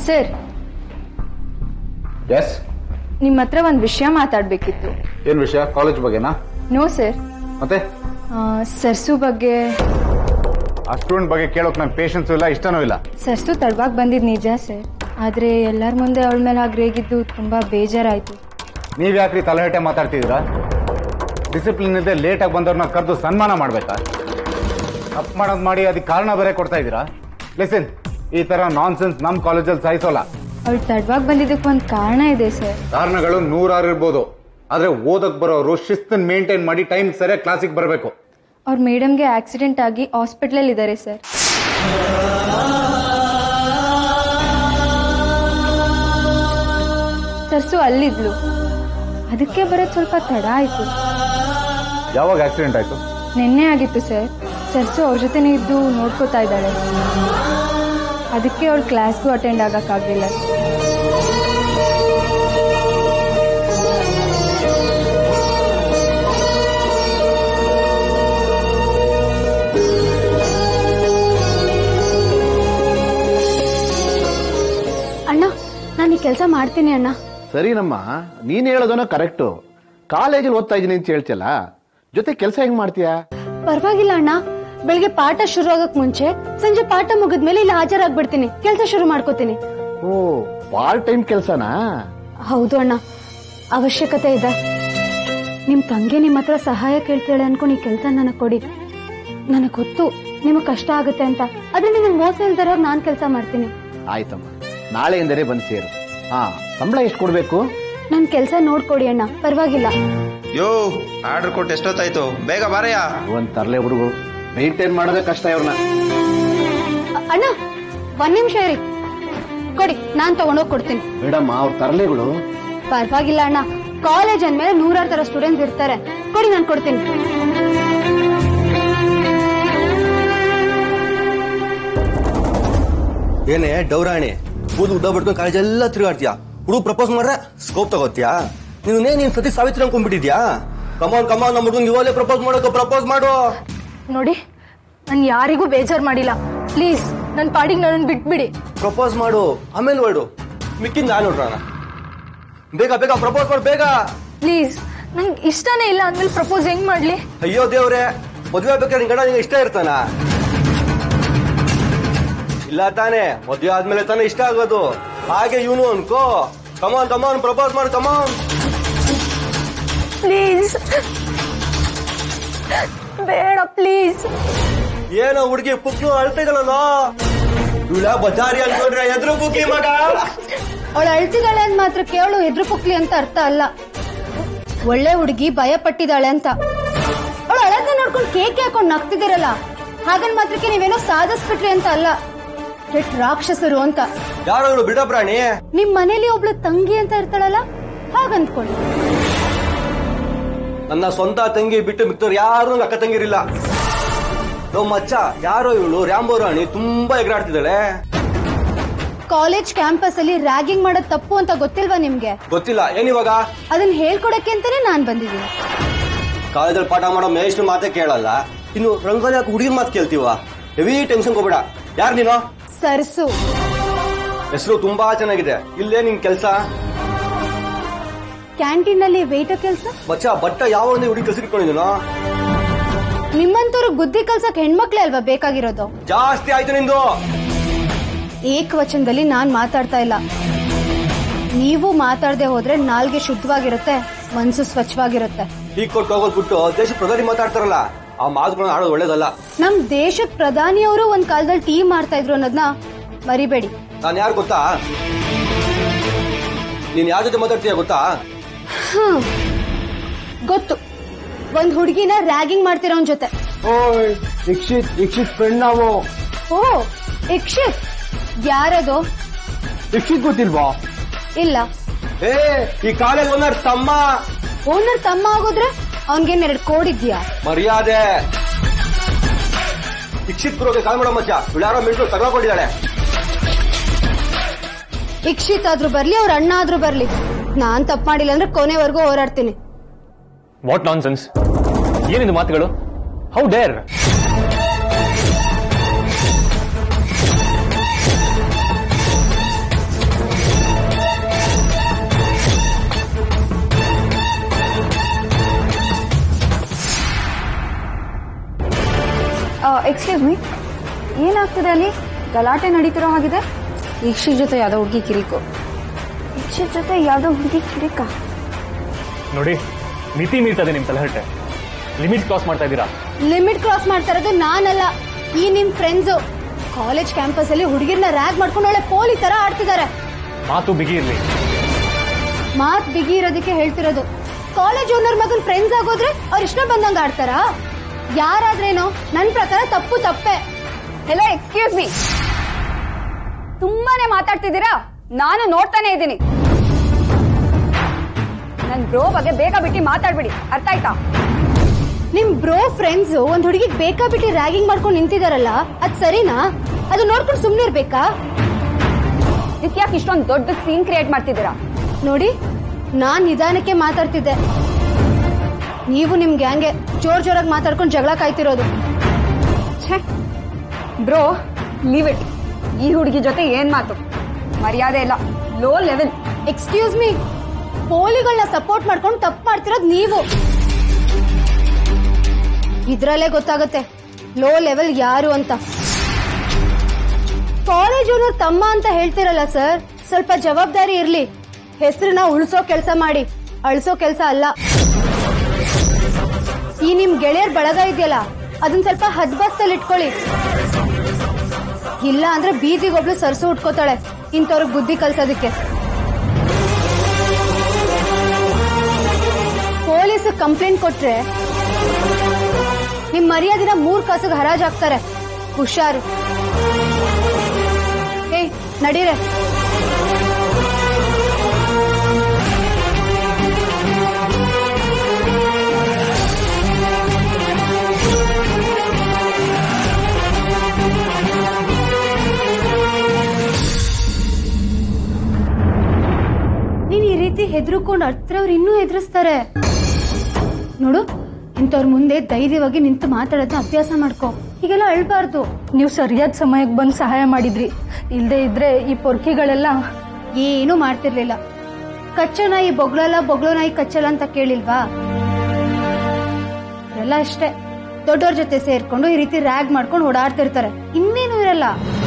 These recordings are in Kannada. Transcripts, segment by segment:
ಸರ್ ಎಸ್ ನಿಮ್ಮ ಹತ್ರ ಒಂದು ವಿಷಯ ಮಾತಾಡಬೇಕಿತ್ತು ಏನ್ ವಿಷಯ ಕಾಲೇಜ್ ಬಗ್ಗೆನಾ ನೋ ಸರ್ ಮತ್ತೆ ಸರ್ಸು ಬಗ್ಗೆ ಆ ಸ್ಟೂಡೆಂಟ್ ಬಗ್ಗೆ ಕೇಳೋಕ್ ನಂಗೆ ಪೇಷನ್ಸು ಇಲ್ಲ ಇಷ್ಟನೂ ಇಲ್ಲ ಸರ್ಸು ತಡವಾಗಿ ಬಂದಿದ್ದು ನಿಜ ಸರ್ ಆದರೆ ಎಲ್ಲರ ಮುಂದೆ ಅವಳ ಮೇಲೆ ಹಾಗೆ ರೇಗಿದ್ದು ತುಂಬ ಬೇಜಾರಾಯಿತು ನೀವ್ ಯಾಕ್ರಿ ತಲೆಹಟೆ ಮಾತಾಡ್ತಿದ್ದೀರಾ ಡಿಸಿಪ್ಲಿನ್ ಇದೆ ಲೇಟಾಗಿ ಬಂದವ್ರನ್ನ ಕರೆದು ಸನ್ಮಾನ ಮಾಡ್ಬೇಕಾ ತಪ್ಪು ಮಾಡೋದು ಮಾಡಿ ಅದಕ್ಕೆ ಕಾರಣ ಬೇರೆ ಕೊಡ್ತಾ ಇದ್ದೀರಾ ಲಿಸನ್ ಈ ತರ ನಾನ್ ಸೆನ್ಸ್ ನಮ್ಮ ಕಾಲೇಜಲ್ಲಿ ಸಾಯಿಸೋಲ್ಲ ಅವಳು ತಡವಾಗಿ ಬಂದಿದ್ದಕ್ಕೆ ಒಂದು ಕಾರಣ ಇದೆ ಸರ್ ಕಾರಣಗಳು ನೂರಾರು ಇರ್ಬೋದು ಆದ್ರೆ ಓದಕ್ ಬರೋರು ಶಿಸ್ತನ್ ಮೇಂಟೈನ್ ಮಾಡಿ ಟೈಮ್ ಸರಿಯಾಗಿ ಕ್ಲಾಸಿಗೆ ಬರಬೇಕು ಅವ್ರ ಮೇಡಮ್ಗೆ ಆಕ್ಸಿಡೆಂಟ್ ಆಗಿ ಹಾಸ್ಪಿಟ್ಲಲ್ಲಿ ಇದ್ದಾರೆ ಸರ್ ಸರ್ಸು ಅಲ್ಲಿದ್ಲು ಅದಕ್ಕೆ ಬರೋದು ಸ್ವಲ್ಪ ತಡ ಆಯಿತು ಯಾವಾಗ ಆಕ್ಸಿಡೆಂಟ್ ಆಯ್ತು ನಿನ್ನೆ ಆಗಿತ್ತು ಸರ್ ಸರ್ಸು ಅವ್ರ ಜೊತೆನೇ ಇದ್ದು ನೋಡ್ಕೋತಾ ಇದ್ದಾಳೆ ಅದಕ್ಕೆ ಅವಳು ಕ್ಲಾಸ್ಗೂ ಅಟೆಂಡ್ ಆಗಕ್ಕಾಗಲಿಲ್ಲ ಅಣ್ಣ ನಾನು ಈ ಕೆಲಸ ಮಾಡ್ತೀನಿ ಅಣ್ಣ ಸರಿನಮ್ಮ ನೀನ್ ಹೇಳೋದನ್ನ ಕರೆಕ್ಟು ಕಾಲೇಜಲ್ಲಿ ಓದ್ತಾ ಇದೀನಿ ಅಂತ ಹೇಳ್ತಿಯಲ್ಲ ಜೊತೆ ಕೆಲಸ ಹೆಂಗ್ ಮಾಡ್ತೀಯಾ ಪರವಾಗಿಲ್ಲ ಅಣ್ಣ ಬೆಳಿಗ್ಗೆ ಪಾಠ ಶುರು ಆಗಕ್ ಮುಂಚೆ ಸಂಜೆ ಪಾಠ ಮುಗಿದ್ಮೇಲೆ ಇಲ್ಲಿ ಹಾಜರಾಗ್ಬಿಡ್ತೀನಿ ಕೆಲಸ ಶುರು ಮಾಡ್ಕೋತೀನಿ ಓ ಪಾರ್ಟ್ ಟೈಮ್ ಕೆಲಸನಾ ಹೌದು ಅಣ್ಣ ಅವಶ್ಯಕತೆ ಇದೆ ನಿಮ್ ತಂಗಿ ನಿಮ್ ಹತ್ರ ಸಹಾಯ ಕೇಳ್ತಾಳೆ ಅನ್ಕೊಂಡು ಈ ಕೆಲಸ ನನಗ್ ಕೊಡಿ ನನಗ್ ಗೊತ್ತು ನಿಮಗ್ ಕಷ್ಟ ಆಗುತ್ತೆ ಅಂತ ಆದ್ರೆ ನಿಮಗೆ ಮೋಸ ಇಲ್ದಿರೋ ನಾನ್ ಕೆಲಸ ಮಾಡ್ತೀನಿ ಆಯ್ತಮ್ಮ ನಾಳೆಯಿಂದಲೇ ಬಂದು ಸೇರು ಹಾ ಸಂಬಳ ಎಷ್ಟು ಕೊಡ್ಬೇಕು ನನ್ ಕೆಲಸ ನೋಡ್ಕೊಡಿ ಅಣ್ಣ ಪರವಾಗಿಲ್ಲ ಯೋ ಆರ್ಡರ್ ಕೊಟ್ಟು ಎಷ್ಟೊತ್ತಾಯ್ತು ಬೇಗ ಬಾರಯ್ಯ ಒಂದ್ ತರ್ಲೆ ಹುಡುಗರು ಮೇಂಟೈನ್ ಮಾಡೋದೇ ಕಷ್ಟ ಇವ್ರನ್ನ ಅ- ಅಣ್ಣ ಒಂದ್ ನಿಮಿಷ ಇರಿ ಕೊಡಿ ನಾನ್ ತಗೊಂಡೋಗ್ ಕೊಡ್ತೀನಿ ಮೇಡಮ್ಮ ಅವ್ರ ತರ್ಲೆಗಳು ಪರವಾಗಿಲ್ಲ ಅಣ್ಣ ಕಾಲೇಜ್ ಅಂದ್ಮೇಲೆ ನೂರಾರು ತರ ಸ್ಟೂಡೆಂಟ್ಸ್ ಇರ್ತಾರೆ ಕೊಡಿ ನಾನು ಕೊಡ್ತೀನಿ ಏನೇ ಡೌರಾಣಿ ಕೂದು ಉದ್ದ ಬಿಡ್ಕೊಂಡು ಕಾಲೇಜೆಲ್ಲ ತಿರುಗಾಡ್ತೀಯಾ ಹುಡುಗ ಪ್ರಪೋಸ್ ಮಾಡ್ರೆ ಸ್ಕೋಪ್ ತಗೋತ್ಯಾ ನೀನೇ ನೀನ್ ಸತಿ ಸಾವಿತ್ರಿ ಅನ್ಕೊಂಡ್ಬಿಟ್ಟಿದ್ಯಾ ಕಮಾನ್ ಕಮಾನ್ ನಮ್ಮ ಹುಡುಗನ್ ಇವಾಗಲೇ ಪ್ರಪೋಸ್ ಮಾಡೋಕೆ ಪ್ರಪೋಸ್ ಮಾಡು ನೋಡಿ ನಾನು ಯಾರಿಗೂ ಬೇಜಾರು ಮಾಡಿಲ್ಲ ಪ್ಲೀಸ್ ನನ್ನ ಪಾಡಿಗೆ ನನ್ನ ಬಿಟ್ಬಿಡಿ ಪ್ರಪೋಸ್ ಮಾಡು ಆಮೇಲೆ ಹೊರಡು ಮಿಕ್ಕಿಂದ ನಾನು ನೋಡ್ರಾನ ಬೇಗ ಬೇಗ ಪ್ರಪೋಸ್ ಮಾಡು ಬೇಗ ಪ್ಲೀಸ್ ನಂಗೆ ಇಷ್ಟನೇ ಇಲ್ಲ ಅಂದ್ಮೇಲೆ ಪ್ರಪೋಸ್ ಹೆಂಗ್ ಮಾಡ್ಲಿ ಅಯ್ಯೋ ದೇವ್ರೆ ಮದ್ವೆ ಬೇಕಾದ್ರೆ ನಿನ್ ಗಂಡ ನಿಂಗೆ ಇಷ್ಟ ಇರ್ತಾನ ಇಲ್ಲ ತಾನೇ ಮದ್ವೆ ಆದ್ಮೇಲೆ ತಾನೇ ಇಷ್ಟ ಆಗೋದು ಹಾಗೆ ಇವನು ಅನ್ಕೋ ಕಮಾನ್ ಕಮಾನ್ ಪ್ರಪೋಸ್ ಮಾಡು ಕಮಾನ್ ಪ್ಲೀಸ್ ಬೇಡ ಪ್ಲೀಸ್ ಏನೋ ಹುಡುಗಿ ಪುಕ್ಲು ಅಳ್ತಾ ಇದ್ದಲ್ಲ ಇವಳ ಬಜಾರಿ ಅನ್ಕೊಂಡ್ರೆ ಎದುರು ಬುಕ್ಕಿ ಮಗ ಅವಳು ಅಳ್ತಿದ್ದಾಳೆ ಅಂತ ಮಾತ್ರ ಕೇಳು ಎದ್ರು ಪುಕ್ಲಿ ಅಂತ ಅರ್ಥ ಅಲ್ಲ ಒಳ್ಳೆ ಹುಡುಗಿ ಭಯ ಪಟ್ಟಿದ್ದಾಳೆ ಅಂತ ಅವಳು ಅಳತೆ ನೋಡ್ಕೊಂಡು ಕೇಕ್ ಹಾಕೊಂಡು ನಗ್ತಿದಿರಲ್ಲ ಹಾಗನ್ ಮಾತ್ರಕ್ಕೆ ನೀವೇನೋ ಸಾಧಿಸ್ಬಿಟ್ರಿ ಅಂತ ಅಲ್ಲ ಕೆಟ್ಟ ರಾಕ್ಷಸರು ಅಂತ ಯಾರೋ ಇವಳು ಬಿಡ ಪ್ರಾಣಿ ನಿಮ್ ಮನೇಲಿ ಒಬ್ಳು ತಂಗಿ ಅಂತ ಇರ್ತಾಳಲ್ಲ ಹಾಗಂದ್ಕೊಳ್ಳಿ ನನ್ನ ಸ್ವಂತ ತಂಗಿ ಬಿಟ್ಟು ಮಿಕ್ತವ್ರು ಯಾರು ಅಕ್ಕ ತಂಗಿರಿಲ್ಲ ನೋ ಮಚ್ಚ ಯಾರೋ ಇವಳು ರ್ಯಾಂಬೋ ರಾಣಿ ತುಂಬಾ ಎಗರಾಡ್ತಿದ್ದಾಳೆ ಕಾಲೇಜ್ ಕ್ಯಾಂಪಸ್ ಅಲ್ಲಿ ರ್ಯಾಗಿಂಗ್ ಮಾಡೋದ್ ತಪ್ಪು ಅಂತ ಗೊತ್ತಿಲ್ವಾ ನಿಮ್ಗೆ ಗೊತ್ತಿಲ್ಲ ಏನಿವಾಗ ಅದನ್ನ ಹೇಳ್ಕೊಡಕ್ಕೆ ಅಂತಾನೆ ನಾನ್ ಬಂದಿದ್ದೀನಿ ಕಾಲೇಜಲ್ಲಿ ಪಾಠ ಮಾಡೋ ಮೇಷ್ಟ್ರ ಮಾತೇ ಕೇಳಲ್ಲ ಇನ್ನು ರಂಗೋಲಿ ಹಾಕಿ ಹುಡುಗಿನ ಮಾತು ಕೇಳ್ತೀವ ಹೆವಿ ಟೆನ್ಷನ್ ಹೋಗ್ಬೇಡ ಯಾರು ನೀನು ಸರ್ಸು ಹೆಸರು ತುಂಬಾ ಚೆನ್ನಾಗಿದೆ ಇಲ್ಲೇ ನಿನ್ ಕೆಲ್ಸ ಕ್ಯಾಂಟೀನ್ ಅಲ್ಲಿ ವೇಟರ್ ಕೆಲ್ಸ ಮಚ್ಚ ಬಟ್ಟ ಯಾವ ಒಂದು ಹುಡುಗಿ ಕೆಲ್ಸ ಇಟ್ಕೊಂಡಿದ್ದೀನೋ ನಿಮ್ಮಂತವ್ರು ಬುದ್ಧಿ ಕಲ್ಸಕ್ ಹೆಣ್ಮಕ್ಳೇ ಅಲ್ವಾ ಬೇಕಾಗಿರೋದು ಜಾಸ್ತಿ ಆಯ್ತು ನಿಂದು ಏಕವಚನದಲ್ಲಿ ನಾನ್ ಮಾತಾಡ್ತಾ ಇಲ್ಲ ನೀವು ಮಾತಾಡದೆ ಹೋದ್ರೆ ನಾಲ್ಗೆ ಶುದ್ಧವಾಗಿರುತ್ತೆ ಮನ್ಸು ಸ್ವಚ್ಛವಾಗಿರುತ್ತೆ ಈಗ ಕೊಟ್ಟು ಹೋಗೋದು ಬಿಟ್ಟು ದೇಶ ಪ್ರಧಾನಿ ಮಾತಾಡ್ತಾರಲ್ಲ ಆ ಮಾತುಗಳನ್ನ ಆಡೋದು ಒಳ್ಳೇದಲ್ಲ ನಮ್ ದೇಶದ ಪ್ರಧಾನಿಯವರು ಒಂದ್ ಕಾಲದಲ್ಲಿ ಟೀ ಮಾಡ್ತಾ ಇದ್ರು ಅನ್ನೋದನ್ನ ಮರಿಬೇಡಿ ನಾನು ಯಾರು ಗೊತ್ತಾ ನೀನ್ ಯಾರ ಜೊತೆ ಮಾತಾಡ್ತೀಯ ಗೊತ್ತಾ ಹ್ಮ್. ಗೊತ್ತು ಒಂದ್ ಹುಡುಗಿನ ರ್ಯಾಗಿಂಗ್ ಮಾಡ್ತಿರೋನ್ ಜೊತೆ ಓಯ್ ದೀಕ್ಷಿತ್ ದೀಕ್ಷಿತ್ ಫ್ರೆಂಡ್ ನಾವು ಓ ಇಕ್ಷಿತ್ ಯಾರದು ದೀಕ್ಷಿತ್ ಗೊತ್ತಿಲ್ವಾ ಇಲ್ಲ ಏ ಈ ಕಾಲೇಜ್ ಓನರ್ ತಮ್ಮ ಓನರ್ ತಮ್ಮ ಆಗೋದ್ರೆ ಅವನ್ಗೇನ್ ಎರಡ್ ಕೋಡ್ ಇದ್ಯಾ ಮರ್ಯಾದೆ ಶಿಕ್ಷಿತ್ ಗುರುಗೆ ಕಾಲ್ ಮಾಡೋ ಮಚ್ಚ ಇವಳು ಯಾರೋ ಮಿಲ್ಟ್ರು ತಗೊಂಡಿದ್ದಾಳೆ ಇಕ್ಷಿತ್ ಆದ್ರೂ ಬರ್ಲಿ ಅವ್ರ ಅಣ್ಣ ಆದ್ರೂ ಬರ್ಲಿ ನಾನ್ ತಪ್ಪು ಮಾಡಿಲ್ಲ ಅಂದ್ರೆ ಕೊನೆವರೆಗೂ ಹೋರಾಡ್ತೀನಿ ವಾಟ್ ನಾನ್ ಸೆನ್ಸ್ ಏನಿದು ಮಾತುಗಳು ಹೌ ಡೇರ್ ಎಕ್ಸ್ಕ್ಯೂಸ್ ಮೀ ಏನಾಗ್ತಿದೆ ಅಲ್ಲಿ ಗಲಾಟೆ ನಡೀತಿರೋ ಹಾಗಿದೆ ಈಕ್ಷಿ ಜೊತೆ ಯಾವುದೋ ಹುಡುಗಿ ಕಿರಿಕು ಈಕ್ಷಿ ಜೊತೆ ಯಾವುದೋ ಹುಡುಗಿ ಕಿರಿಕ ನೋಡಿ ಮಿತಿ ಮೀರ್ತದೆ ನಿಮ್ ತಲಹಟ್ಟೆ ಲಿಮಿಟ್ ಕ್ರಾಸ್ ಮಾಡ್ತಾ ಇದ್ದೀರಾ ಲಿಮಿಟ್ ಕ್ರಾಸ್ ಮಾಡ್ತಾ ಇರೋದು ನಾನಲ್ಲ ಈ ನಿಮ್ ಫ್ರೆಂಡ್ಸು ಕಾಲೇಜ್ ಕ್ಯಾಂಪಸ್ ಅಲ್ಲಿ ಹುಡುಗಿರ್ನ ರ್ಯಾಗ್ ಮಾಡ್ಕೊಂಡು ಒಳ್ಳೆ ಪೋಲಿ ತರ ಆಡ್ತಿದ್ದಾರೆ ಮಾತು ಬಿಗಿ ಇರ್ಲಿ ಮಾತ್ ಬಿಗಿ ಇರೋದಕ್ಕೆ ಹೇಳ್ತಿರೋದು ಕಾಲೇಜ್ ಓನರ್ ಮಗನ್ ಫ್ರೆಂಡ್ಸ್ ಆಗೋದ್ರೆ ಅವ್ರ ಇಷ್ಟ ಬಂದಂಗ ಆಡ್ತಾರಾ ಯಾರಾದ್ರೇನೋ ನನ್ ಪ್ರಕಾರ ತಪ್ಪು ತಪ್ಪೆ ಹೆಲೋ ಎಕ್ಸ್ಕ್ಯೂಸ್ ಮೀ ತುಂಬಾನೇ ಮಾತಾಡ್ತಿದ್ದೀರಾ ನಾನು ನೋಡ್ತಾನೆ ಇದ್ದೀನಿ ನನ್ ಬ್ರೋ ಬಗ್ಗೆ ಬೇಗ ಬಿಟ್ಟು ಮಾತಾಡ್ಬಿಡಿ ಅರ್ಥ ಆಯ್ತಾ ನಿಮ್ ಬ್ರೋ ಫ್ರೆಂಡ್ಸ್ ಒಂದ್ ಹುಡುಗಿಗ್ ಬೇಕಾಬಿಟ್ಟಿ ರ್ಯಾಗಿಂಗ್ ಮಾಡ್ಕೊಂಡು ನಿಂತಿದಾರಲ್ಲ ಅದ್ ಸರಿನಾ ಅದು ನೋಡ್ಕೊಂಡು ಸುಮ್ನೆ ಇರ್ಬೇಕಾ ಯಾಕೆ ಇಷ್ಟೊಂದು ದೊಡ್ಡ ಸೀನ್ ಕ್ರಿಯೇಟ್ ಮಾಡ್ತಿದ್ದೀರಾ ನೋಡಿ ನಾನ್ ನಿಧಾನಕ್ಕೆ ಮಾತಾಡ್ತಿದ್ದೆ ನೀವು ನಿಮ್ ಗ್ಯಾಂಗೆ ಜೋರ್ ಜೋರಾಗಿ ಮಾತಾಡ್ಕೊಂಡು ಜಗಳ ಕಾಯ್ತಿರೋದು ಛೇ ಬ್ರೋ ಲೀವ್ ಇಟ್ ಈ ಹುಡುಗಿ ಜೊತೆ ಏನ್ ಮಾತು ಮರ್ಯಾದೆ ಇಲ್ಲ ಲೋ ಲೆವೆಲ್ ಎಕ್ಸ್ಕ್ಯೂಸ್ ಮೀ ಪೋಲಿಗಳನ್ನ ಸಪೋರ್ಟ್ ಮಾಡ್ಕೊಂಡು ತಪ್ಪು ಮಾಡ್ತಿರೋದು ನೀವು ಇದ್ರಲ್ಲೇ ಗೊತ್ತಾಗುತ್ತೆ ಲೋ ಲೆವೆಲ್ ಯಾರು ಅಂತ ಕಾಲೇಜ್ ಓನರ್ ತಮ್ಮ ಅಂತ ಹೇಳ್ತಿರಲ್ಲ ಸರ್ ಸ್ವಲ್ಪ ಜವಾಬ್ದಾರಿ ಇರ್ಲಿ ಹೆಸರನ್ನ ಉಳಿಸೋ ಕೆಲಸ ಮಾಡಿ ಅಳಿಸೋ ಕೆಲಸ ಅಲ್ಲ ಈ ನಿಮ್ ಗೆಳೆಯರ್ ಬಳಗ ಇದೆಯಲ್ಲ ಅದನ್ನ ಸ್ವಲ್ಪ ಹದ್ಬಸ್ತಲ್ಲಿ ಇಟ್ಕೊಳ್ಳಿ ಇಲ್ಲ ಅಂದ್ರೆ ಬೀದಿಗೊಬ್ಳು ಸರ್ಸು ಉಟ್ಕೋತಾಳೆ ಇಂಥವ್ರಿಗೆ ಬುದ್ಧಿ ಕಲ್ಸೋದಕ್ಕೆ ಪೊಲೀಸ್ ಕಂಪ್ಲೇಂಟ್ ಕೊಟ್ರೆ ನಿಮ್ ಮರ್ಯಾದಿನ ಮೂರ್ ಕಾಸಿಗೆ ಹರಾಜಾಗ್ತಾರೆ ಹುಷಾರು ಏಯ್ ನಡೀರೆ ನೀನ್ ಈ ರೀತಿ ಹೆದರ್ಕೊಂಡು ಹತ್ರವ್ರು ಇನ್ನೂ ಹೆದರ್ಸ್ತಾರೆ ನೋಡು ಇಂಥವ್ರ ಮುಂದೆ ಧೈರ್ಯವಾಗಿ ನಿಂತು ಮಾತಾಡೋದನ್ನ ಅಭ್ಯಾಸ ಮಾಡ್ಕೋ ಹೀಗೆಲ್ಲ ಅಳ್ಬಾರ್ದು ನೀವು ಸರಿಯಾದ ಸಮಯಕ್ಕೆ ಬಂದು ಸಹಾಯ ಮಾಡಿದ್ರಿ ಇಲ್ಲದೆ ಇದ್ರೆ ಈ ಪೊರ್ಕಿಗಳೆಲ್ಲ ಏನೂ ಮಾಡ್ತಿರ್ಲಿಲ್ಲ ಕಚ್ಚ ನಾಯಿ ಬೊಗ್ಳಲ್ಲ ಬೊಗ್ಳೋ ನಾಯಿ ಕಚ್ಚಲ್ಲ ಅಂತ ಕೇಳಿಲ್ವಾ ಎಲ್ಲ ಅಷ್ಟೇ ದೊಡ್ಡವ್ರ ಜೊತೆ ಸೇರ್ಕೊಂಡು ಈ ರೀತಿ ರ್ಯಾಗ್ ಮಾಡ್ಕೊಂಡು ಓಡಾಡ್ತಿರ್ತಾರೆ ಇನ್ನೇನು ಇರಲ್ಲ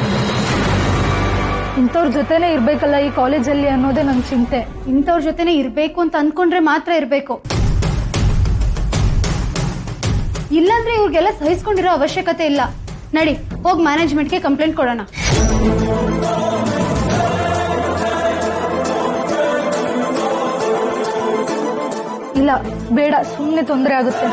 ಇಂಥವ್ರ ಜೊತೆನೇ ಇರ್ಬೇಕಲ್ಲ ಈ ಕಾಲೇಜಲ್ಲಿ ಅನ್ನೋದೇ ನನ್ನ ಚಿಂತೆ ಇಂಥವ್ರ ಜೊತೆನೆ ಇರ್ಬೇಕು ಅಂತ ಅನ್ಕೊಂಡ್ರೆ ಮಾತ್ರ ಇರ್ಬೇಕು ಇಲ್ಲಾಂದ್ರೆ ಇವ್ರಿಗೆಲ್ಲ ಸಹಿಸ್ಕೊಂಡಿರೋ ಅವಶ್ಯಕತೆ ಇಲ್ಲ ನಡಿ ಹೋಗ್ ಮ್ಯಾನೇಜ್ಮೆಂಟ್ಗೆ ಕಂಪ್ಲೇಂಟ್ ಕೊಡೋಣ ಇಲ್ಲ ಬೇಡ ಸುಮ್ಮನೆ ತೊಂದರೆ ಆಗುತ್ತೆ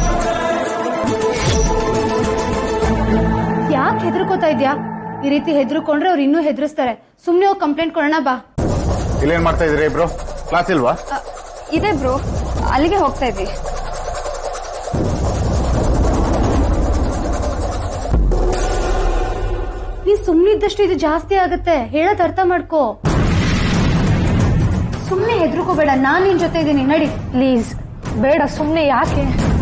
ಯಾಕೆ ಹೆದರ್ಕೋತಾ ಇದ್ಯಾ ಈ ರೀತಿ ಹೆದರ್ಕೊಂಡ್ರೆ ಅವ್ರು ಇನ್ನೂ ಹೆದರ್ಸ್ತಾರೆ ಸುಮ್ನೆ ಹೋಗಿ ಕಂಪ್ಲೇಂಟ್ ಕೊಡೋಣ ಬಾ ಇಲ್ಲೇನ್ ಮಾಡ್ತಾ ಇದ್ರಿ ಇಬ್ರು ಕ್ಲಾಸ್ ಇಲ್ವಾ ಇದೆ ಬ್ರೋ ಅಲ್ಲಿಗೆ ಹೋಗ್ತಾ ಇದ್ವಿ ನೀ ಸುಮ್ನಿದ್ದಷ್ಟು ಇದು ಜಾಸ್ತಿ ಆಗುತ್ತೆ ಹೇಳೋದ್ ಅರ್ಥ ಮಾಡ್ಕೋ ಸುಮ್ನೆ ಹೆದರ್ಕೋಬೇಡ ನಾನ್ ನಿನ್ ಜೊತೆ ಇದ್ದೀನಿ ನಡಿ ಪ್ಲೀಸ್ ಬೇಡ ಸುಮ್ಮನೆ ಯಾಕೆ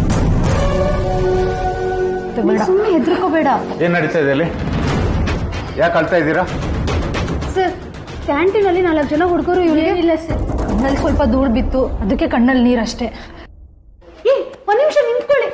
ಇದು ಬೇಡ ಸುಮ್ನೆ ಹೆದರ್ಕೋಬೇಡ ಏನ್ ನಡೀತಾ ಇದೆ ಅಲ್ಲಿ ಯಾಕೆ ಅಳ್ತಾ ಇದ್ದೀರಾ ಸರ್ ಕ್ಯಾಂಟೀನ್ ಅಲ್ಲಿ ನಾಲ್ಕು ಜನ ಹುಡುಗರು ಇವರಿಗೆ ಇಲ್ಲ ಸರ್ ಕಣ್ಣಲ್ಲಿ ಸ್ವಲ್ಪ ಧೂಳು ಬಿತ್ತು ಅದಕ್ಕೆ ಕಣ್ಣಲ್ಲಿ ನೀರಷ್ಟೇ ಏ ಒಂದ್ ನಿಮಿಷ ನಿಂತ್ಕೊಳ್ಳಿ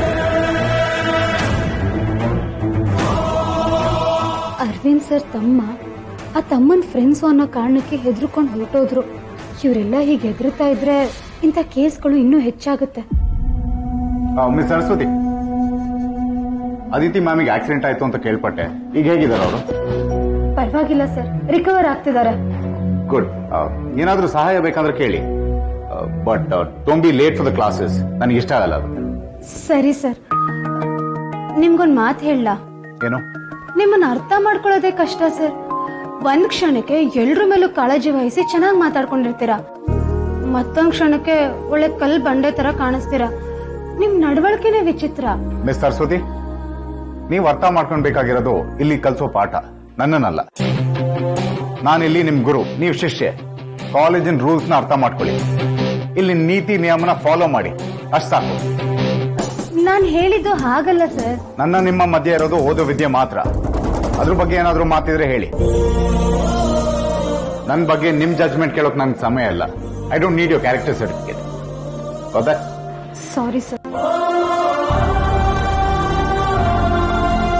ಅರವಿಂದ್ ಸರ್ ತಮ್ಮ ಆ ತಮ್ಮನ್ ಫ್ರೆಂಡ್ಸ್ ಅನ್ನೋ ಕಾರಣಕ್ಕೆ ಹೆದರ್ಕೊಂಡು ಹೊರಟೋದ್ರು ಇವರೆಲ್ಲ ಹೀಗೆ ಹೆದರ್ತಾ ಇದ್ರೆ ಇಂಥ ಕೇಸ್ಗಳು ಇನ್ನೂ ಹೆಚ್ಚಾಗುತ್ತೆ ಮಿಸ್ ಸರಸ್ವತಿ ಅದಿತಿ ಮ್ಯಾಮಿಗೆ ಆಕ್ಸಿಡೆಂಟ್ ಆಯ್ತು ಅಂತ ಕೇಳ್ಪಟ್ಟೆ ಈಗ ಹೇಗಿದ್ದಾರೆ ಅವರು ಪರವಾಗಿಲ್ಲ ಸರ್ ರಿಕವರ್ ಆಗ್ತಿದ್ದಾರೆ ಗುಡ್ ಏನಾದ್ರೂ ಸಹಾಯ ಬೇಕಂದ್ರೆ ಕೇಳಿ but don't be late for the classes ನನಗೆ ಇಷ್ಟ ಆಗಲ್ಲ ಅದು ಸರಿ ಸರ್ ನಿಮ್ಗೊಂದ್ ಮಾತು ಹೇಳ ಏನು ನಿಮ್ಮನ್ನ ಅರ್ಥ ಮಾಡ್ಕೊಳ್ಳೋದೇ ಕಷ್ಟ ಸರ್ ಒಂದ್ ಕ್ಷಣಕ್ಕೆ ಎಲ್ರ ಮೇಲೂ ಕಾಳಜಿ ವಹಿಸಿ ಚೆನ್ನಾಗಿ ಮಾತಾಡ್ಕೊಂಡಿರ್ತೀರಾ ಮತ್ತೊಂದ್ ಕ್ಷಣಕ್ಕೆ ಒಳ್ಳೆ ಕಲ್ ಬಂಡೆ ತರ ಕಾಣಿಸ್ತೀರಾ ನಿಮ್ ನಡವಳಿಕೆನೇ ವಿಚಿತ್ರ ಮಿಸ್ ಸರಸ್ವತಿ ನೀವು ಅರ್ಥ ಮಾಡ್ಕೊಳ್ಬೇಕಾಗಿರೋದು ಇಲ್ಲಿ ಕಲಿಸೋ ಪಾಠ ನನ್ನನ್ನಲ್ಲ ನಾನಿಲ್ಲಿ ನಿಮ್ ಗುರು ನೀವು ಶಿಷ್ಯ ಕಾಲೇಜಿನ ರೂಲ್ಸ್ ನ ಅರ್ಥ ಮಾಡ್ಕೊಳ್ಳಿ ಇಲ್ಲಿ ನೀತಿ ನಿಯಮನ ಫಾಲೋ ಮಾಡಿ ಅಷ್ಟ್ ಸಾಕು ನಾನ್ ಹೇಳಿದ್ದು ಹಾಗಲ್ಲ ಸರ್ ನನ್ನ ನಿಮ್ಮ ಮಧ್ಯೆ ಇರೋದು ಓದೋ ವಿದ್ಯೆ ಮಾತ್ರ ಅದ್ರ ಬಗ್ಗೆ ಏನಾದ್ರೂ ಮಾತಿದ್ರೆ ಹೇಳಿ ನನ್ನ ಬಗ್ಗೆ ನಿಮ್ ಜಜ್ಮೆಂಟ್ ಕೇಳೋಕ್ ನಂಗೆ ಸಮಯ ಇಲ್ಲ I don't need your character certificate ಹೌದಾ ಸಾರಿ ಸರ್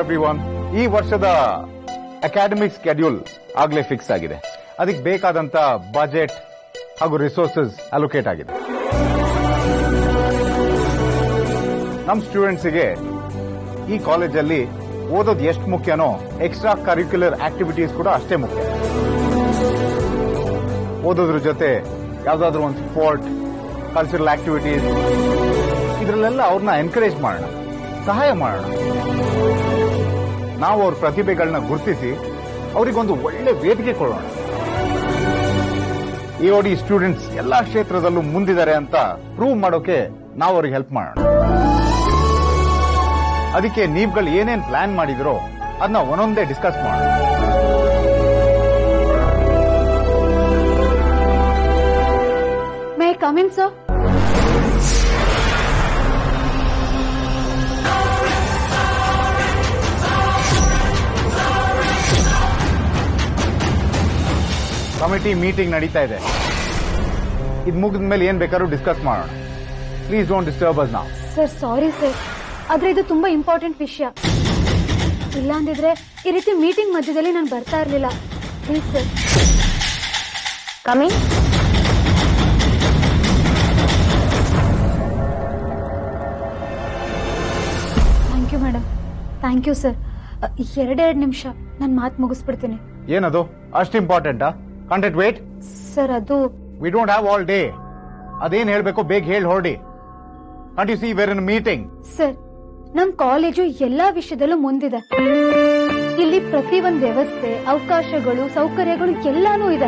ಎವ್ರಿ ಈ ವರ್ಷದ ಅಕಾಡೆಮಿಕ್ ಸ್ಕೆಡ್ಯೂಲ್ ಆಗ್ಲೇ ಫಿಕ್ಸ್ ಆಗಿದೆ ಅದಕ್ಕೆ ಬೇಕಾದಂತ ಬಜೆಟ್ ಹಾಗೂ ರಿಸೋರ್ಸಸ್ ಅಲೋಕೇಟ್ ಆಗಿದೆ ನಮ್ಮ ಸ್ಟೂಡೆಂಟ್ಸಿಗೆ ಈ ಕಾಲೇಜಲ್ಲಿ ಓದೋದು ಎಷ್ಟು ಮುಖ್ಯನೋ ಎಕ್ಸ್ಟ್ರಾ ಕರಿಕ್ಯುಲರ್ ಆಕ್ಟಿವಿಟೀಸ್ ಕೂಡ ಅಷ್ಟೇ ಮುಖ್ಯ ಓದೋದ್ರ ಜೊತೆ ಯಾವ್ದಾದ್ರು ಒಂದು ಸ್ಪೋರ್ಟ್ ಕಲ್ಚರಲ್ ಆಕ್ಟಿವಿಟೀಸ್ ಇದರಲ್ಲೆಲ್ಲ ಅವ್ರನ್ನ ಎನ್ಕರೇಜ್ ಮಾಡೋಣ ಸಹಾಯ ಮಾಡೋಣ ನಾವು ಅವ್ರ ಪ್ರತಿಭೆಗಳನ್ನ ಗುರುತಿಸಿ ಅವರಿಗೊಂದು ಒಳ್ಳೆ ವೇದಿಕೆ ಕೊಡೋಣ ಇಒಡಿ ಸ್ಟೂಡೆಂಟ್ಸ್ ಎಲ್ಲಾ ಕ್ಷೇತ್ರದಲ್ಲೂ ಮುಂದಿದ್ದಾರೆ ಅಂತ ಪ್ರೂವ್ ಮಾಡೋಕೆ ನಾವು ಅವ್ರಿಗೆ ಹೆಲ್ಪ್ ಮಾಡೋಣ ಅದಕ್ಕೆ ನೀವುಗಳು ಏನೇನ್ ಪ್ಲಾನ್ ಮಾಡಿದಿರೋ ಅದನ್ನ ಒಂದೊಂದೇ ಡಿಸ್ಕಸ್ ಮಾಡೋಣ may come in sir committee meeting ನಡೀತಾ ಇದೆ ಇದು ಮುಗಿದ ಮೇಲೆ ಏನ್ ಬೇಕಾದ್ರೂ ಡಿಸ್ಕಸ್ ಮಾಡೋಣ ಪ್ಲೀಸ್ ಡೋಂಟ್ ಡಿಸ್ಟರ್ಬ್ ಅಸ್ ನಾವು ಸರ್ ಸಾರಿ ಸರ್ ಆದ್ರೆ ಇದು ತುಂಬಾ ಇಂಪಾರ್ಟೆಂಟ್ ವಿಷಯ ಇಲ್ಲ ಅಂದಿದ್ರೆ ಈ ರೀತಿ ಮೀಟಿಂಗ್ ಮಧ್ಯದಲ್ಲಿ ನಾನು ಬರ್ತಾ ಇರ್ಲಿಲ್ಲ please sir coming thank you madam thank you sir ಎರಡೆರಡು ನಿಮಿಷ ನಾನು ಮಾತು ಮುಗಿಸ್ಬಿಡ್ತೀನಿ ಏನದು ಅಷ್ಟು ಇಂಪಾರ್ಟೆಂಟಾ ಕಂಟೆಂಟ್ ವೇಟ್ ಸರ್ ಅದು we don't have all day ಅದೇನ್ ಹೇಳ್ಬೇಕು ಬೇಗ ಹೇಳಿ ಹೊರಡಿ can't you see we're in meeting sir ನಮ್ ಕಾಲೇಜು ಎಲ್ಲಾ ವಿಷಯದಲ್ಲೂ ಮುಂದಿದೆ ಇಲ್ಲಿ ಪ್ರತಿ ಒಂದ್ ವ್ಯವಸ್ಥೆ ಅವಕಾಶಗಳು ಸೌಕರ್ಯಗಳು ಎಲ್ಲಾನು ಇದೆ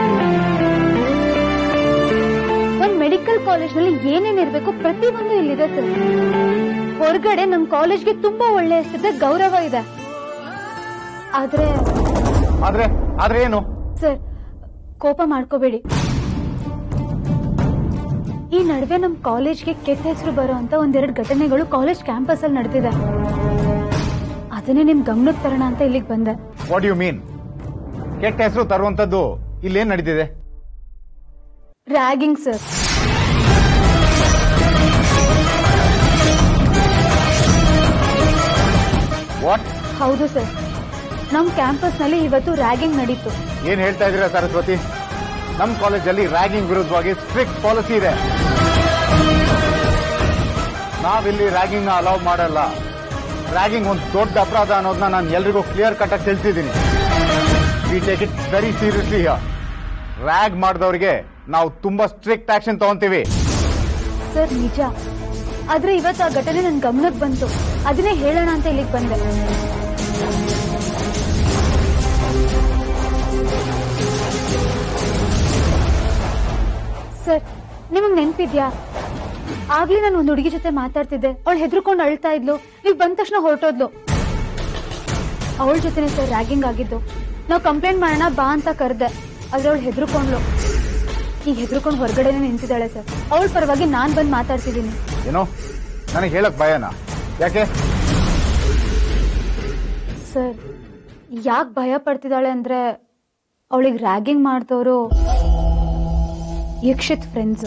ಒಂದ್ ಮೆಡಿಕಲ್ ಕಾಲೇಜ್ ನಲ್ಲಿ ಏನೇನ್ ಇರ್ಬೇಕು ಪ್ರತಿ ಒಂದು ಇಲ್ಲಿದೆ ಸರ್ ಹೊರಗಡೆ ನಮ್ ಕಾಲೇಜ್ಗೆ ತುಂಬಾ ಒಳ್ಳೆ ಹೆಸರಿದೆ ಗೌರವ ಇದೆ ಆದ್ರೆ ಆದ್ರೆ ಆದ್ರೆ ಏನು ಸರ್ ಕೋಪ ಮಾಡ್ಕೋಬೇಡಿ ಈ ನಡುವೆ ನಮ್ ಕಾಲೇಜ್ಗೆ ಕೆಟ್ಟ ಹೆಸರು ಬರೋ ಅಂತ ಒಂದೆರಡು ಘಟನೆಗಳು ಕಾಲೇಜ್ ಕ್ಯಾಂಪಸ್ ಅಲ್ಲಿ ನಡೆದಿದೆ ಅದನ್ನೇ ನಿಮ್ ಗಮನಕ್ಕೆ ತರೋಣ ಅಂತ ಇಲ್ಲಿಗೆ ಬಂದೆ ವಾಟ್ ಯು ಮೀನ್ ಕೆಟ್ಟ ಹೆಸರು ತರುವಂತದ್ದು ಇಲ್ಲೇನ್ ನಡೀತಿದೆ ರ್ಯಾಗಿಂಗ್ ಸರ್ ವಾಟ್ ಹೌದು ಸರ್ ನಮ್ ಕ್ಯಾಂಪಸ್ ನಲ್ಲಿ ಇವತ್ತು ರ್ಯಾಗಿಂಗ್ ನಡೀತು ಏನ್ ಹೇಳ್ತಾ ಇದೀರಾ ಸರಸ್ವತಿ ನಮ್ ಕಾಲೇಜಲ್ಲಿ ರ್ಯಾಗಿಂಗ್ ವಿರುದ್ಧವಾಗಿ ಸ್ಟ್ರಿಕ್ಟ್ ಪಾಲಿಸಿ ಇದೆ ನಾವಿಲ್ಲಿ ರ್ಯಾಗಿಂಗ್ ನ ಅಲೌ ಮಾಡಲ್ಲ ರ್ಯಾಗಿಂಗ್ ಒಂದು ದೊಡ್ಡ ಅಪರಾಧ ಅನ್ನೋದನ್ನ ನಾನು ಎಲ್ರಿಗೂ ಕ್ಲಿಯರ್ ಕಟ್ ಆಗಿ ತಿಳಿಸಿದ್ದೀನಿ we take it very seriously rag ಮಾಡಿದವರಿಗೆ ನಾವು ತುಂಬಾ ಸ್ಟ್ರಿಕ್ಟ್ ಆಕ್ಷನ್ ತಗೊಂತೀವಿ ಸರ್ ನಿಜ ಆದ್ರೆ ಇವತ್ತು ಆ ಘಟನೆ ನನ್ ಗಮನಕ್ಕೆ ಬಂತು ಅದನ್ನೇ ಹೇಳೋಣ ಅಂತ ಇಲ್ಲಿಗೆ ಬಂದೆ ಸರ್ ನಿಮಗ್ ನೆನ್ಪಿದ್ಯಾ ಆಗ್ಲೇ ನಾನು ಒಂದು ಹುಡುಗಿ ಜೊತೆ ಮಾತಾಡ್ತಿದ್ದೆ ಅವಳು ಹೆದರ್ಕೊಂಡು ಅಳ್ತಾ ಇದ್ಲು ನೀವು ಬಂದ ತಕ್ಷಣ ಹೊರಟೋದ್ಲು ಅವಳ ಜೊತೆನೆ ಸರ್ ರ್ಯಾಗಿಂಗ್ ಆಗಿದ್ದು ನಾವು ಕಂಪ್ಲೇಂಟ್ ಮಾಡೋಣ ಬಾ ಅಂತ ಕರೆದೆ ಆದ್ರೆ ಅವಳು ಹೆದರ್ಕೊಂಡ್ಲು ಈಗ ಹೆದರ್ಕೊಂಡು ಹೊರಗಡೆನೆ ನಿಂತಿದ್ದಾಳೆ ಸರ್ ಅವಳ ಪರವಾಗಿ ನಾನ್ ಬಂದು ಮಾತಾಡ್ತಿದ್ದೀನಿ ಏನೋ ನನಗೆ ಹೇಳಕ್ ಭಯನಾ ಯಾಕೆ ಸರ್ ಯಾಕೆ ಭಯ ಪಡ್ತಿದ್ದಾಳೆ ಅಂದ್ರೆ ಅವಳಿಗೆ ರ್ಯಾಗಿಂಗ್ ಮಾಡ್ದವರು ಯಕ್ಷಿತ್ ಫ್ರೆಂಡ್ಸ್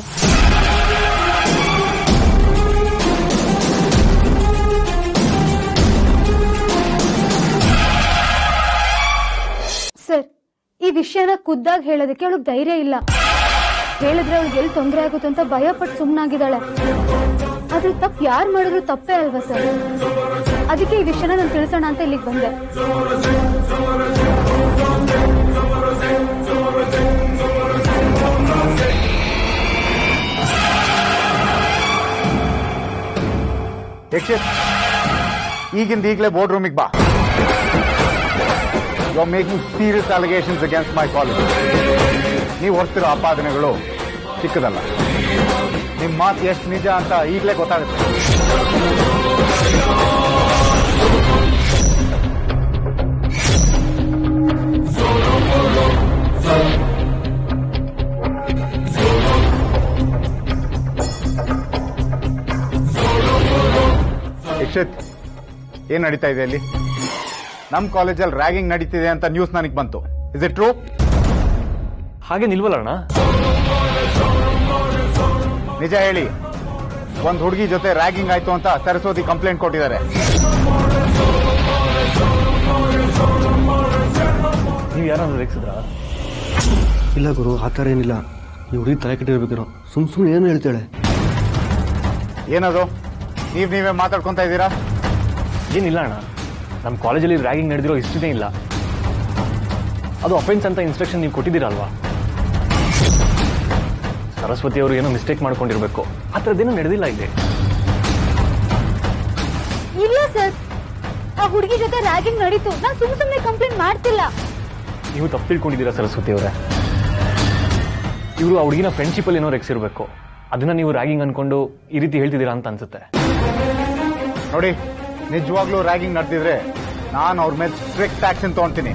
ಸರ್ ಈ ವಿಷಯನ ಖುದ್ದಾಗಿ ಹೇಳೋದಕ್ಕೆ ಅವಳಿಗೆ ಧೈರ್ಯ ಇಲ್ಲ ಹೇಳಿದ್ರೆ ಅವಳಿಗೆ ಎಲ್ಲಿ ತೊಂದರೆ ಆಗುತ್ತೆ ಅಂತ ಭಯ ಪಟ್ಟು ಸುಮ್ಮನಾಗಿದ್ದಾಳೆ ಆದ್ರೆ ತಪ್ಪು ಯಾರು ಮಾಡಿದ್ರು ತಪ್ಪೇ ಅಲ್ವಾ ಸರ್ ಅದಕ್ಕೆ ಈ ವಿಷಯನ ನಾನು ತಿಳಿಸೋಣ ಅಂತ ಇಲ್ಲಿಗೆ ಬಂದೆ ಯಕ್ಷಿತ್ ಈಗಿಂದ ಈಗಲೇ ಬೋರ್ಡ್ ರೂಮಿಗೆ ಬಾ you are making serious allegations against my college ನೀವು ಹೊರ್ತಿರೋ ಆಪಾದನೆಗಳು ಚಿಕ್ಕದಲ್ಲ ನಿಮ್ಮ ಮಾತು ಎಷ್ಟು ನಿಜ ಅಂತ ಈಗಲೇ ಗೊತ್ತಾಗುತ್ತೆ ಯಕ್ಷಿತ್ ಏನ್ ನಡೀತಾ ಇದೆ ಅಲ್ಲಿ ನಮ್ ಕಾಲೇಜಲ್ಲಿ ರ್ಯಾಗಿಂಗ್ ನಡೀತಿದೆ ಅಂತ ನ್ಯೂಸ್ ನನಗೆ ಬಂತು ಇಸ್ ಇಟ್ ಟ್ರೂ ಹಾಗೆ ನಿಲ್ವಲ್ಲಣ್ಣ ನಿಜ ಹೇಳಿ ಒಂದ್ ಹುಡುಗಿ ಜೊತೆ ರ್ಯಾಗಿಂಗ್ ಆಯ್ತು ಅಂತ ಸರಸ್ವತಿ ಕಂಪ್ಲೇಂಟ್ ಕೊಟ್ಟಿದ್ದಾರೆ ಯಾರಾದ್ರೂ ರೇಗಿಸಿದ್ರ ಇಲ್ಲ ಗುರು ಆ ಥರ ಏನಿಲ್ಲ ನೀವು ಹುಡುಗಿ ತಲೆ ಕೆಟ್ಟಿರ್ಬೇಕಿರೋ ಸುಮ್ ಸುಮ್ಮನೆ ಏನು ಹೇಳ್ತಾಳೆ ಏನದು ನೀವ್ ನೀವೇ ಮಾತಾಡ್ಕೊಂತ ಇದ್ದೀರಾ ಏನಿಲ್ಲ ಅಣ್ಣ ನಮ್ಮ ಕಾಲೇಜಲ್ಲಿ ರ್ಯಾಗಿಂಗ್ ನಡೆದಿರೋ ಹಿಸ್ಟ್ರಿನೇ ಇಲ್ಲ ಅದು ಅಫೆನ್ಸ್ ಅಂತ ಇನ್ಸ್ಟ್ರಕ್ಷನ್ ನೀವು ಕೊಟ್ಟಿದ್ದೀರಲ್ವಾ ಸರಸ್ವತಿ ಅವರು ಏನೋ ಮಿಸ್ಟೇಕ್ ಮಾಡ್ಕೊಂಡಿರ್ಬೇಕು ಆ ಥರದ್ದೇನೂ ನಡೆದಿಲ್ಲ ಇಲ್ಲಿ ಇಲ್ಲ ಸರ್ ಆ ಹುಡುಗಿ ಜೊತೆ ರ್ಯಾಗಿಂಗ್ ನಡೀತು ನಾನು ಸುಮ್ ಸುಮ್ನೆ ಕಂಪ್ಲೇಂಟ್ ಮಾಡ್ತಿಲ್ಲ ನೀವು ತಪ್ಪು ತಿಳ್ಕೊಂಡಿದ್ದೀರಾ ಸರಸ್ವತಿ ಅವರೇ ಇವರು ಆ ಹುಡುಗಿನ ಫ್ರೆಂಡ್ಶಿಪ್ಪಲ್ಲಿ ಏನೋ ರೆಕ್ಸಿರ್ಬೇಕು ಅದನ್ನ ನೀವು ರ್ಯಾಗಿಂಗ್ ಅನ್ಕೊಂಡು ಈ ರೀತಿ ಹೇಳ್ತಿದ್ದೀರಾ ಅಂತ ಅನ್ಸುತ್ತೆ ನೋಡಿ ನಿಜವಾಗ್ಲೂ ರ್ಯಾಗಿಂಗ್ ನಡೆದಿದ್ರೆ ನಾನು ಅವ್ರ ಮೇಲೆ ಸ್ಟ್ರಿಕ್ಟ್ ಆಕ್ಷನ್ ತಗೊಂತೀನಿ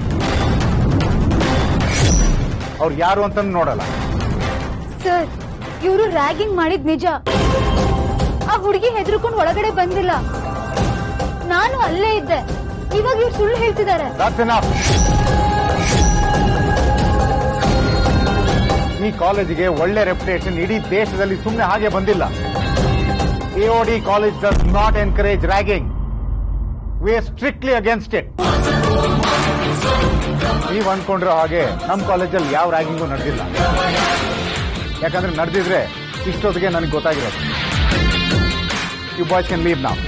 ಅವ್ರು ಯಾರು ಅಂತ ನೋಡಲ್ಲ ಸರ್ ಇವರು ರ್ಯಾಗಿಂಗ್ ಮಾಡಿದ್ ನಿಜ ಆ ಹುಡುಗಿ ಹೆದರ್ಕೊಂಡು ಒಳಗಡೆ ಬಂದಿಲ್ಲ ನಾನು ಅಲ್ಲೇ ಇದ್ದೆ ಇವಾಗ ಇವ್ರು ಸುಳ್ಳು ಹೇಳ್ತಿದ್ದಾರೆ That's enough. ಈ ಕಾಲೇಜಿಗೆ ಒಳ್ಳೆ ರೆಪ್ಯುಟೇಷನ್ ಇಡೀ ದೇಶದಲ್ಲಿ ಸುಮ್ಮನೆ ಹಾಗೆ ಬಂದಿಲ್ಲ AOD college does not encourage ragging we are strictly against it ನೀವ್ ಅನ್ಕೊಂಡಿರೋ ಹಾಗೆ ನಮ್ಮ ಕಾಲೇಜಲ್ಲಿ ಯಾವ ರ್ಯಾಗಿಂಗು ನಡೆದಿಲ್ಲ ಯಾಕಂದ್ರೆ ನಡೆದಿದ್ರೆ ಇಷ್ಟೊತ್ತಿಗೆ ನನಗೆ ಗೊತ್ತಾಗಿರೋದು ಯು ಬಾಯ್ಸ್ ಕ್ಯಾನ್ ಲೀವ್ ನಾವು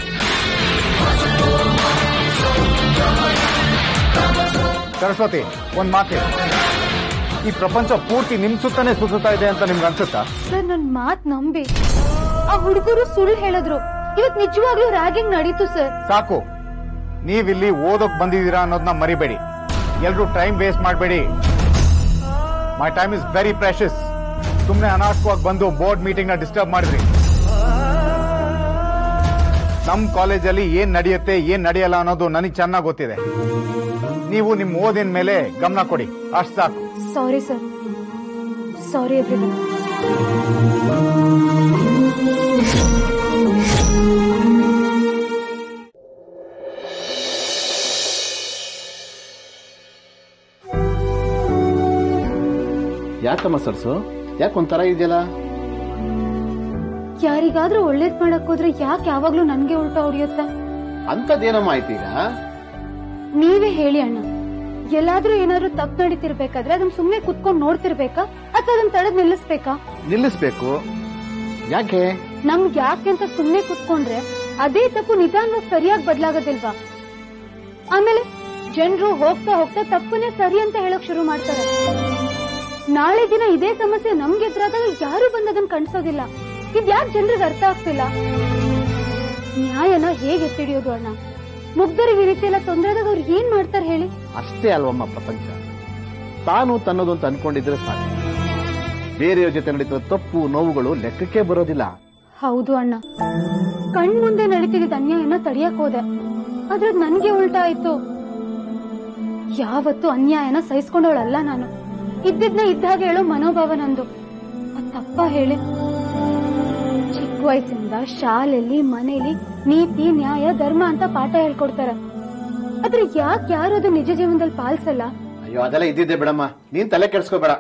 ಸರಸ್ವತಿ ಒಂದ್ ಮಾತು ಈ ಪ್ರಪಂಚ ಪೂರ್ತಿ ನಿಮ್ ಸುತ್ತನೇ ಸುತ್ತಾ ಇದೆ ಅಂತ ನಿಮ್ಗೆ ಅನ್ಸುತ್ತಾ ಸರ್ ನನ್ ಮಾತ್ ನಂಬಿ ಆ ಹುಡುಗರು ಸುಳ್ಳು ಹೇಳಿದ್ರು ಇವತ್ ನಿಜವಾಗ್ಲೂ ರ್ಯಾಗಿಂಗ್ ನಡೀತು ಸರ್ ಸಾಕು ನೀವಿಲ್ಲಿ ಓದೋಕ್ ಬಂದಿದ್ದೀರಾ ಅನ್ನೋದನ್ನ ಮರಿಬೇಡಿ ಎಲ್ರು ಟೈಮ್ ವೇಸ್ಟ್ ಮಾಡಬೇಡಿ my time is very precious ಸುಮ್ಮನೆ ಅನಾಥವಾಗಿ ಬಂದು ಬೋರ್ಡ್ ಮೀಟಿಂಗ್ ನ ಡಿಸ್ಟರ್ಬ್ ಮಾಡಿದ್ರಿ ನಮ್ ಕಾಲೇಜಲ್ಲಿ ಏನ್ ನಡೆಯುತ್ತೆ ಏನ್ ನಡೆಯಲ್ಲ ಅನ್ನೋದು ನನಗೆ ಚೆನ್ನಾಗಿ ಗೊತ್ತಿದೆ ನೀವು ನಿಮ್ ಓದಿನ ಮೇಲೆ ಗಮನ ಕೊಡಿ ಅಷ್ಟ್ ಸಾಕು ಸಾರಿ ಸರ್ ಸಾರಿ ಎವ್ರಿವನ್ ಯಾಕಮ್ಮ ಸರ್ಸು ಯಾಕೆ ಒಂಥರ ಇದೆಯಲ್ಲ ಯಾರಿಗಾದ್ರೂ ಒಳ್ಳೇದ್ ಮಾಡಕ್ ಹೋದ್ರೆ ಯಾಕೆ ಯಾವಾಗ್ಲೂ ನನ್ಗೆ ಉಲ್ಟಾ ಹೊಡಿಯುತ್ತೆ ಅಂಥದ್ದೇನಮ್ಮ ಆಯ್ತು ಈಗ ನೀವೇ ಹೇಳಿ ಅಣ್ಣ ಎಲ್ಲಾದ್ರೂ ಏನಾದ್ರೂ ತಪ್ಪು ನಡೀತಿರ್ಬೇಕಾದ್ರೆ ಅದನ್ನ ಸುಮ್ನೆ ಕುತ್ಕೊಂಡ್ ನೋಡ್ತಿರ್ಬೇಕಾ ಅಥವಾ ಅದನ್ನ ತಡೆದ್ ನಿಲ್ಲಿಸ್ಬೇಕಾ ನಿಲ್ಲಿಸ್ಬೇಕು ಯಾಕೆ ನಮ್ಗ್ ಯಾಕೆ ಅಂತ ಸುಮ್ನೆ ಕುತ್ಕೊಂಡ್ರೆ ಅದೇ ತಪ್ಪು ನಿಧಾನವಾಗಿ ಸರಿಯಾಗಿ ಬದಲಾಗೋದಿಲ್ವಾ ಆಮೇಲೆ ಜನರು ಹೋಗ್ತಾ ಹೋಗ್ತಾ ತಪ್ಪನ್ನೇ ಸರಿ ಅಂತ ಹೇಳಕ್ ಶುರು ಮಾಡ್ತಾರೆ ನಾಳೆ ದಿನ ಇದೇ ಸಮಸ್ಯೆ ನಮ್ಗೆ ಎದುರಾದಾಗ ಯಾರು ಬಂದ್ ಅದನ್ನ ಕಣ್ಸೋದಿಲ್ಲ ಇದ್ಯಾಕ್ ಜನರಿಗೆ ಅರ್ಥ ಆಗ್ತಿಲ್ಲ ನ್ಯಾಯನ ಹೇಗೆ ಎತ್ತಿಡಿಯೋದು ಅಣ್ಣ ಮುಗ್ಧರಿಗೆ ಈ ರೀತಿ ಎಲ್ಲ ತೊಂದರೆದಾಗ ಅವ್ರು ಏನ್ ಮಾಡ್ತಾರೆ ಹೇಳಿ ಅಷ್ಟೇ ಅಲ್ವಮ್ಮ ಪ್ರಪಂಚ ತಾನು ತನ್ನದು ಅಂತ ಅನ್ಕೊಂಡಿದ್ರೆ ಸಾಕು ಬೇರೆಯವ್ರ ಜೊತೆ ನಡೀತಿರೋ ತಪ್ಪು ನೋವುಗಳು ಲೆಕ್ಕಕ್ಕೆ ಬರೋದಿಲ್ಲ ಹೌದು ಅಣ್ಣ ಕಣ್ ಮುಂದೆ ನಡೀತಿದ್ದ ಅನ್ಯಾಯನ ತಡಿಯಕ್ ಹೋದೆ ಆದ್ರೆ ಅದ್ ನನ್ಗೆ ಉಲ್ಟಾ ಆಯ್ತು ಯಾವತ್ತು ಅನ್ಯಾಯನ ಸಹಿಸ್ಕೊಂಡವಳಲ್ಲ ನಾನು ಇದ್ದಿದ್ನ ಇದ್ದ ಹಾಗೆ ಹೇಳೋ ಮನೋಭಾವ ನಂದು ಅದ್ ತಪ್ಪ ಹೇಳಿ ಚಿಕ್ಕ ವಯಸ್ಸಿಂದ ಶಾಲೆಯಲ್ಲಿ ಮನೇಲಿ ನೀತಿ ನ್ಯಾಯ ಧರ್ಮ ಅಂತ ಪಾಠ ಹೇಳ್ಕೊಡ್ತಾರ ಆದ್ರೆ ಯಾಕೆ ಯಾರು ಅದು ನಿಜ ಜೀವನದಲ್ಲಿ ಪಾಲಿಸಲ್ಲ ಅಯ್ಯೋ ಅದೆಲ್ಲ ಇದ್ದಿದ್ದೆ ಬಿಡಮ್ಮ ನೀನ್ ತಲೆ ಕೆಡ್ಸ್ಕೋಬೇಡ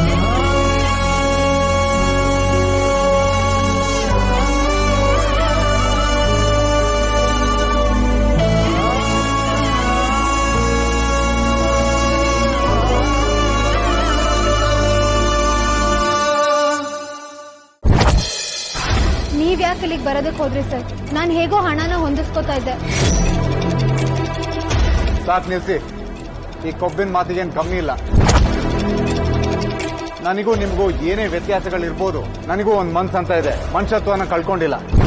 ನೀವ್ ಯಾಕೆ ಇಲ್ಲಿಗೆ ಬರೋದಕ್ಕೆ ಹೋದ್ರಿ ಸರ್ ನಾನ್ ಹೇಗೋ ಹಣನ ಹೊಂದಿಸ್ಕೋತಾ ಇದ್ದೆ ಸಾಕ್ ನಿಲ್ಸಿ ಈ ಕೊಬ್ಬಿನ ಮಾತಿಗೇನು ಕಮ್ಮಿ ಇಲ್ಲ ನನಗೂ ನಿಮ್ಗೂ ಏನೇ ವ್ಯತ್ಯಾಸಗಳಿರ್ಬೋದು ನನಗೂ ಒಂದ್ ಮನ್ಸ್ ಅಂತ ಇದೆ ಮನುಷ್ಯತ್ವನ ಕಳ್ಕೊಂಡಿಲ್ಲ